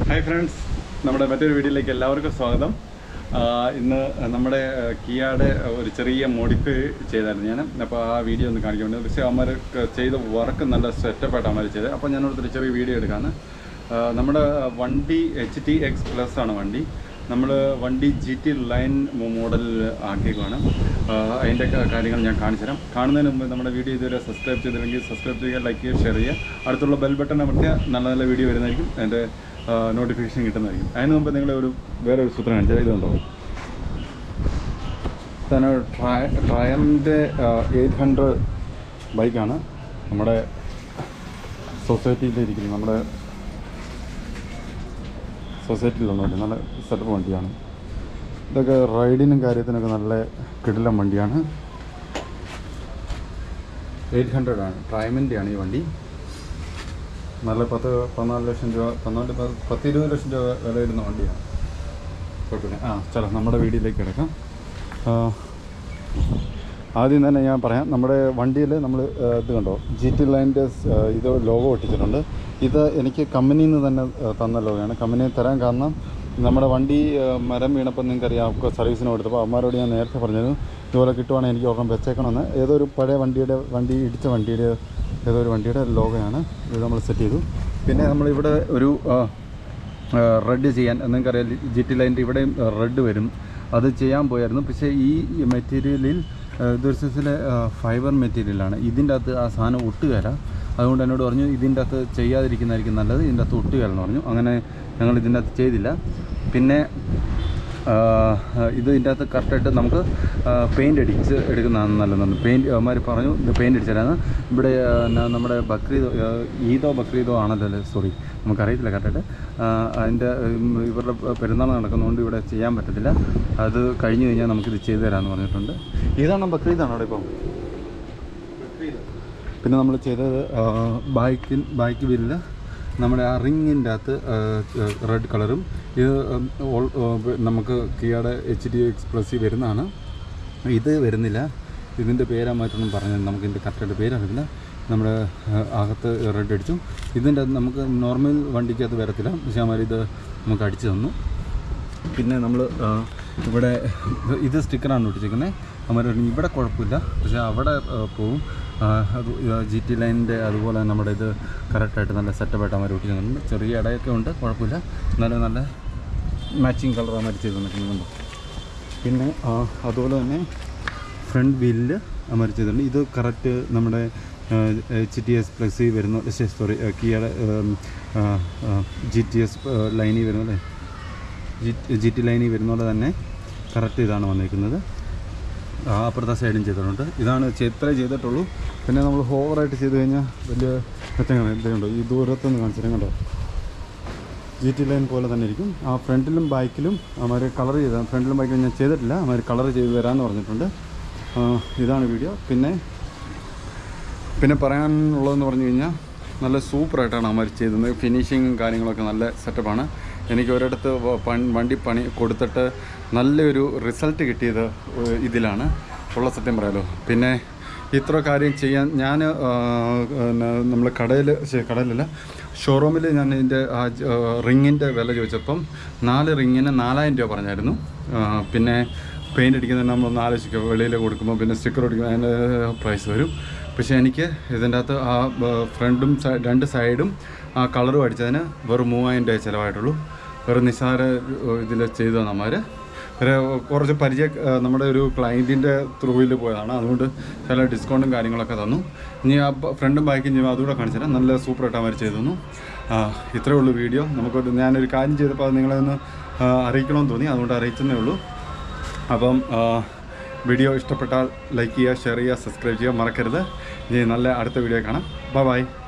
hi friends നമ്മുടെ മറ്റൊരു വീഡിയോയിലേക്ക് എല്ലാവർക്കും സ്വാഗതം ആ, ഇന്ന് നമ്മുടെ കിയാടെ ഒരു ചെറിയ മോഡിഫൈ ചെയ്തായിരുന്നു ഞാൻ അപ്പോൾ ആ വീഡിയോ ഒന്ന് കാണിക്കാൻ വേണ്ടി പക്ഷേ അവന്മാർ ചെയ്ത വർക്ക് നല്ല സെറ്റപ്പായിട്ട് അവന്മാർ ചെയ്തത് അപ്പോൾ ഞാനൊരു ചെറിയ വീഡിയോ എടുക്കാണ് ആ, നമ്മുടെ വണ്ടി എച്ച് ടി എക്സ് പ്ലസ് ആണ് വണ്ടി നമ്മൾ വണ്ടി ജി ടി ലൈൻ മോഡൽ ആക്കിയേക്കുവാണ് അതിൻ്റെ കാര്യങ്ങൾ ഞാൻ കാണിച്ചു തരാം കാണുന്നതിന് മുമ്പ് നമ്മുടെ വീഡിയോ ഇതുവരെ സബ്സ്ക്രൈബ് ചെയ്തില്ലെങ്കിൽ സബ്സ്ക്രൈബ് ചെയ്യുക ലൈക്ക് ചെയ്യുക ഷെയർ ചെയ്യുക അടുത്തുള്ള ബെൽ ബട്ടൺ അമർത്തിയാൽ നല്ല നല്ല വീഡിയോ വരുന്നതായിരിക്കും അതിൻ്റെ നോട്ടിഫിക്കേഷൻ കിട്ടുന്നതായിരിക്കും അതിന് മുമ്പ് നിങ്ങളെ ഒരു വേറെ ഒരു സൂത്രം കാണിച്ചാൽ ഇതുണ്ടോ തന്നെ ട്രയ ട്രയലിൻ്റെ എയ്റ്റ് ഹൺഡ്രഡ് ബൈക്കാണ് നമ്മുടെ സൊസൈറ്റിയിൽ ഇരിക്കുന്നത് നമ്മുടെ സൊസൈറ്റിയിലുള്ള വണ്ടി നല്ല സെറ്റപ്പ് വണ്ടിയാണ് ഇതൊക്കെ റൈഡിനും കാര്യത്തിനൊക്കെ നല്ല കിടിലം വണ്ടിയാണ് എയ്റ്റ് ഹൺഡ്രഡ് ആണ് ട്രൈമിൻ്റെയാണ് ഈ വണ്ടി നല്ല പത്ത് പതിനാല് ലക്ഷം രൂപ പതിനാല് പ- പത്ത് ഇരുപത് ലക്ഷം രൂപ വില വരുന്ന വണ്ടിയാണ് കുഴപ്പമില്ല ആ ചലോ നമ്മുടെ വീഡിയോയിലേക്ക് കിടക്കാം ആ, ആദ്യം തന്നെ ഞാൻ പറയാം നമ്മുടെ വണ്ടിയിൽ നമ്മൾ ഇത് കണ്ടോ ജി ടി ലൈൻ്റെ ഇത് ലോഗോ ഒട്ടിച്ചിട്ടുണ്ട് ഇത് എനിക്ക് കമ്പനിയിൽ നിന്ന് തന്നെ ആ, തന്ന ലോഗോയാണ് കമ്പനി തരാൻ കാരണം നമ്മുടെ വണ്ടി ആ, മരം വീണപ്പോൾ നിങ്ങൾക്കറിയാം ഒക്കെ സർവീസിന് കൊടുത്തപ്പോൾ അവന്മാരോട് ഞാൻ നേരത്തെ പറഞ്ഞിരുന്നു ഇതുപോലെ കിട്ടുവാണെങ്കിൽ എനിക്ക് ഒരെണ്ണം വെച്ചേക്കണമെന്ന് ഏതോ ഒരു പഴയ വണ്ടിയുടെ വണ്ടി ഇടിച്ച വണ്ടിയുടെ ഏതോ ഒരു വണ്ടിയുടെ ലോഗോയാണ് ഇത് നമ്മൾ സെറ്റ് ചെയ്തു പിന്നെ നമ്മളിവിടെ ഒരു ആ, റെഡ് ചെയ്യാൻ നിങ്ങൾക്കറിയാം ജി ടി ലൈൻ്റെ ഇവിടെയും റെഡ് വരും അത് ചെയ്യാൻ പോയായിരുന്നു പക്ഷേ ഈ മെറ്റീരിയലിൽ ഇതൊരു സൈസിലെ ഫൈബർ മെറ്റീരിയലാണ് ഇതിൻ്റെ അകത്ത് ആ സാധനം ഒട്ടുകയല്ല അതുകൊണ്ട് എന്നോട് പറഞ്ഞു ഇതിൻ്റെ അകത്ത് ചെയ്യാതിരിക്കുന്നതായിരിക്കും നല്ലത് ഇതിൻ്റെ അകത്ത് ഒട്ടുകയല്ലെന്ന് പറഞ്ഞു അങ്ങനെ ഞങ്ങൾ ഇതിൻ്റെ അകത്ത് ചെയ്തില്ല പിന്നെ ആ, ഇത് ഇതിൻ്റെ അകത്ത് കറക്റ്റായിട്ട് നമുക്ക് പെയിൻ്റ് അടിച്ച് എടുക്കുന്നതാണ് നല്ലതെന്ന് പെയിൻറ്റ് അവന്മാർ പറഞ്ഞു ഇത് പെയിൻറ്റ് അടിച്ചാലാണ് ഇവിടെ ആ, ന- നമ്മുടെ ബക്രീദോ ആ, ഈദോ ബക്രീദോ ആണല്ലോ അല്ലേ സോറി നമുക്കറിയത്തില്ല കറക്റ്റായിട്ട് അതിൻ്റെ ഉം, ഇവരുടെ പെരുന്നാൾ നടക്കുന്നതുകൊണ്ട് ഇവിടെ ചെയ്യാൻ പറ്റത്തില്ല അത് കഴിഞ്ഞ് കഴിഞ്ഞാൽ നമുക്കിത് ചെയ്തു തരാമെന്ന് പറഞ്ഞിട്ടുണ്ട് ഇതാണോ ബക്രീദാണോ അവിടെ ഇപ്പം പിന്നെ നമ്മൾ ചെയ്തത് ബൈക്കിൽ ബൈക്ക് വീലിൽ നമ്മുടെ ആ റിങ്ങിൻ്റെ അകത്ത് റെഡ് കളറും ഇത് ഉം, ഓൾ- ഏർ, നമുക്ക് കിയയുടെ എച്ച് ഡി എക്സ്പ്രസ്സിൽ വരുന്നതാണ് ഇത് വരുന്നില്ല ഇതിൻ്റെ പേരാ മാറ്റൊന്നും പറഞ്ഞത് നമുക്ക് ഇതിൻ്റെ കറക്റ്റായിട്ട് പേരറിയില്ല നമ്മുടെ ഏർ, അകത്ത് റെഡ് അടിച്ചു ഇതിൻ്റെ അകത്ത് നമുക്ക് നോർമൽ വണ്ടിക്കകത്ത് വരത്തില്ല പക്ഷേ അവന്മാർ ഇത് നമുക്ക് അടിച്ചു തന്നു പിന്നെ നമ്മൾ ഇവിടെ ഇത് സ്റ്റിക്കറാണ് ഒട്ടിച്ചിരിക്കുന്നത് അമ്മ ഇവിടെ കുഴപ്പമില്ല പക്ഷേ അവിടെ ആ, പോവും ആ, അത് ജി ടി ലൈനിൻ്റെ അതുപോലെ നമ്മുടെ ഇത് കറക്റ്റായിട്ട് നല്ല സെറ്റപ്പായിട്ട് അമ്മ ഒട്ടിച്ചിട്ടുണ്ട് ചെറിയ ഇടയൊക്കെ ഉണ്ട് കുഴപ്പമില്ല എന്നാലും നല്ല മാച്ചിങ് കളർ അമ്മ ചെയ്ത് തന്നിട്ടുണ്ട് പിന്നെ ആ, അതുപോലെ തന്നെ ഫ്രണ്ട് വീലിൽ അമർ ചെയ്തിട്ടുണ്ട് ഇത് കറക്റ്റ് നമ്മുടെ എച്ച് ടി എസ് പ്ലസ് വരുന്ന സോറി കിയുടെ ജി ടി എസ് ലൈനിൽ വരുന്ന അല്ലേ ജി ടി ലൈനിൽ വരുന്ന പോലെ തന്നെ കറക്റ്റ് ഇതാണ് വന്നിരിക്കുന്നത് ആ, അപ്പുറത്തെ സൈഡും ചെയ്തിട്ടുണ്ട് ഇതാണ് ചെ- ഇത്രേ ചെയ്തിട്ടുള്ളൂ പിന്നെ നമ്മൾ ഓവറായിട്ട് ചെയ്ത് കഴിഞ്ഞാൽ വലിയ മെച്ചങ്ങൾ എന്തെയുണ്ടോ ഈ ദൂരത്തുനിന്ന് കാണിച്ചിട്ട് കണ്ടോ ജി ടി ലൈൻ പോലെ തന്നെ ഇരിക്കും ആ ഫ്രണ്ടിലും ബാക്കിലും അവർ കളർ ചെയ്ത ഫ്രണ്ടിലും ബാക്കിലും ഞാൻ ചെയ്തിട്ടില്ല അവർ കളർ ചെയ്ത് തരാമെന്ന് പറഞ്ഞിട്ടുണ്ട് ആ, ഇതാണ് വീഡിയോ പിന്നെ പിന്നെ പറയാനുള്ളതെന്ന് പറഞ്ഞു കഴിഞ്ഞാൽ നല്ല സൂപ്പറായിട്ടാണ് അവർ ചെയ്തത് ഫിനിഷിങ്ങും കാര്യങ്ങളൊക്കെ നല്ല സെറ്റപ്പാണ് എനിക്ക് ഒരിടത്ത് വ- പൺ- വണ്ടി പണി കൊടുത്തിട്ട് നല്ലൊരു റിസൾട്ട് കിട്ടിയത് ഏഹ് ഇതിലാണ് ഉള്ള സത്യം പറയാലോ പിന്നെ ഇത്ര കാര്യം ചെയ്യാൻ ഞാൻ നമ്മൾ കടയിൽ കടയിലല്ല ഷോറൂമിൽ ഞാൻ ഇതിൻ്റെ ആ റിങ്ങിൻ്റെ വില ചോദിച്ചപ്പം നാല് റിങ്ങിന് നാലായിരം രൂപ പറഞ്ഞായിരുന്നു ആ, പിന്നെ പെയിൻ്റ് അടിക്കുന്നതിന് നമ്മൾ ആലോചിക്കുക വെളിയിൽ കൊടുക്കുമ്പോൾ പിന്നെ സ്റ്റിക്കർ അടിക്കുമ്പോൾ അതിൻ്റെ പ്രൈസ് വരും പക്ഷേ എനിക്ക് ഇതിൻ്റെ അകത്ത് ആ ബ- ഫ്രണ്ടും സൈ- രണ്ട് സൈഡും ആ കളറും അടിച്ചതിന് വെറും മൂവായിരം രൂപ ചിലവായിട്ടുള്ളൂ വെറും നിസ്സാര ഇതിൽ ചെയ്തു തന്നമാർ ഒരു കുറച്ച് പരിചയ ആ, നമ്മുടെ ഒരു ക്ലയൻറ്റിൻ്റെ ത്രൂവിൽ പോയതാണ് അതുകൊണ്ട് ചില ഡിസ്കൗണ്ടും കാര്യങ്ങളൊക്കെ തന്നു ഇനി ആ ബ- ഫ്രണ്ടും ബാക്കും ചെയ്യുമ്പോൾ അതുകൂടെ കാണിച്ചു തരാം നല്ല സൂപ്പറായിട്ട് അവർ ചെയ്തു തന്നു ആ, ഇത്രയേ ഉള്ളൂ വീഡിയോ നമുക്കൊരു ഞാനൊരു കാര്യം ചെയ്തപ്പോൾ അത് നിങ്ങളെ ഒന്ന് ആ, അറിയിക്കണമെന്ന് തോന്നി അതുകൊണ്ട് അറിയിച്ചതേ ഉള്ളൂ അപ്പം ആ, വീഡിയോ ഇഷ്ടപ്പെട്ടാൽ ലൈക്ക് ചെയ്യുക ഷെയർ ചെയ്യുക സബ്സ്ക്രൈബ് ചെയ്യുക മറക്കരുത് ഇനി നല്ല അടുത്ത വീഡിയോ കാണാം ബൈ ബൈ